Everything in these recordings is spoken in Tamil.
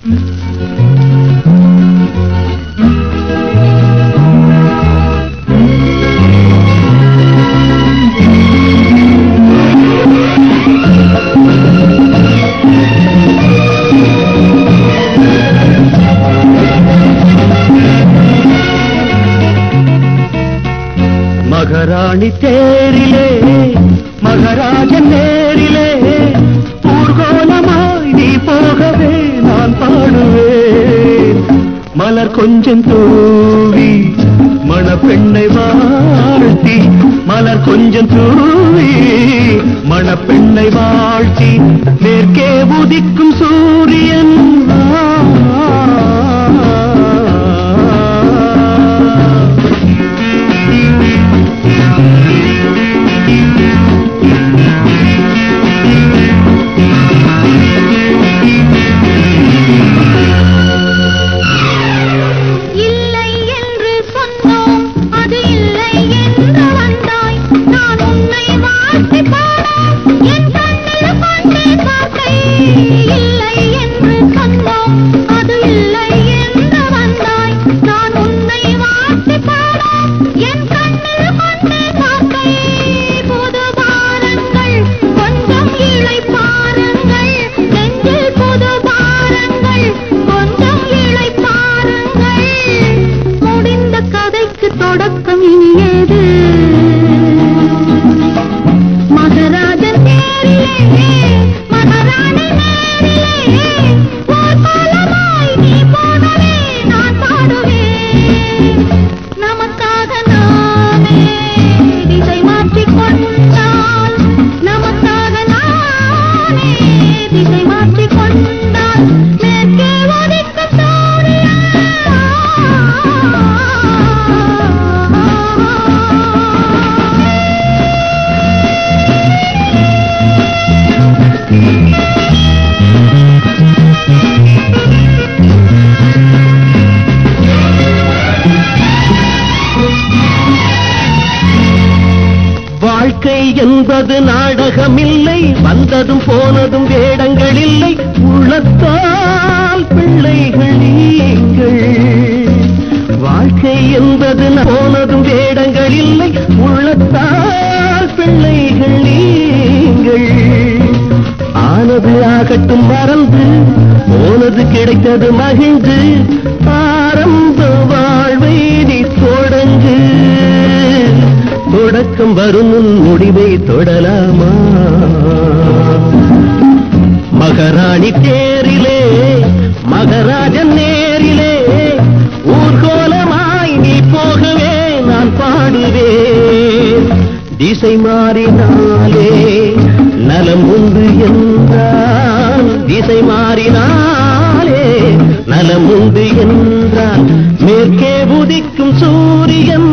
மகராணி தேரிலே மகராஜன் நேரிலே ஊர்கோலமாய் நீ போகவே நான் பாடுவேன் மலர் கொஞ்சம் தூவி மணப்பெண்ணை வாழ்த்தி மலர் கொஞ்சம் தூவி மணப்பெண்ணை வாழ்த்தி மேற்கே உதிக்கும் சூரியன் இல்லை என்று சொன்னோம் அது இல்லை என்று வந்தாய் நான் உன்னை வாழ்த்தி பாட என் கண்ணில் கொண்டே காக்கை இல்லை என்று சொன்னோம் அது இல்லை என்று வந்தாய் நான் உன்னை வாழ்த்தி பாட என் கண்ணில் கொண்டே காக்கை புது பாரங்கள் கொஞ்சம் இழை பாருங்கள் நெஞ்சில் புது பாரங்கள் கொஞ்சம் இழை பாருங்கள் முடிந்த கதைக்கு தொடக்கம் இனியது மகராஜன் நேரிலே மகாராணி நேரிலே ஓர் காலமாய் நீ போகவே நான் பாடுவேன் நமக்காக நாமே திசை மாற்றிக் கொண்டால் நமக்காக நாமே திசை மாற்றிக் கொண்டால் மேற்கே உதிக்கும் சூரியன் வாழ்க்கை என்பது நாடகமில்லை வந்ததும் போனதும் வேடங்கள் இல்லை உள்ளத்தால் பிள்ளைகள் நீங்கள் வாழ்க்கை என்பது ந- போனதும் வேடங்கள் இல்லை உள்ளத்தால் பிள்ளைகள் நீங்கள் ஆனது ஆகட்டும் மறந்து போனது கிடைத்தது மகிழ்ந்து ஆரம்ப வாழ்வை நீ தொடங்கு தொடக்கம் வரும் முன் முடிவை தொடலாமா மகராணி தேரிலே மகராஜன் நேரிலே ஊர்கோலமாய் நீ போகவே நான் பாடுவேன் திசை மாறினாலே நலம் உண்டு என்றால் திசை மாறினாலே நலம் உண்டு என்றால் மேற்கே உதிக்கும் சூரியன்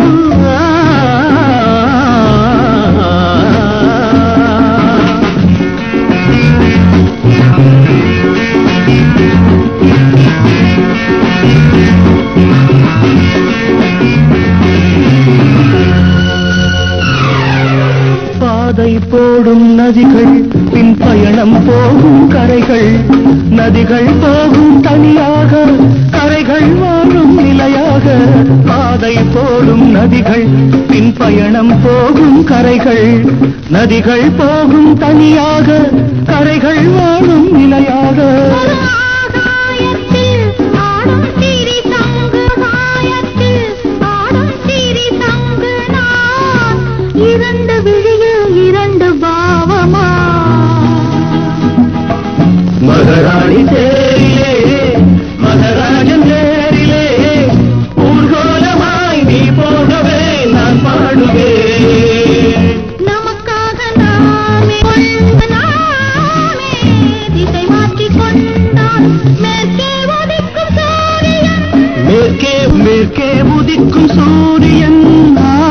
பாதை போடும் நதிகள் பின் பயணம் போகும் கரைகள் நதிகள் போகும் தனியாக கரைகள் வாழும் நிலையாக பாதை போடும் நதிகள் பின் பயணம் போகும் கரைகள் நதிகள் போகும் தனியாக கரைகள் வாழும் நிலையாக ஆகாயத்தில் ஆடும் சிறி சங்கு ஆகாயத்தில் ஆடும் சிறி சங்கு நான் இரண்டு விழியில் இரண்டு பாவமா மகராணி தேரிலே மகராஜன் தேரிலே ஊர்கோலமாய் நீ போகவே நான் பாடுவேன் நமக்காக நாமே கொண்டு நாமே திசை மாற்றிக் கொண்டால் மேற்கே உதிக்கும் சூரியன் மேற்கே மேற்கே உதிக்கும் சூரியன் ஆ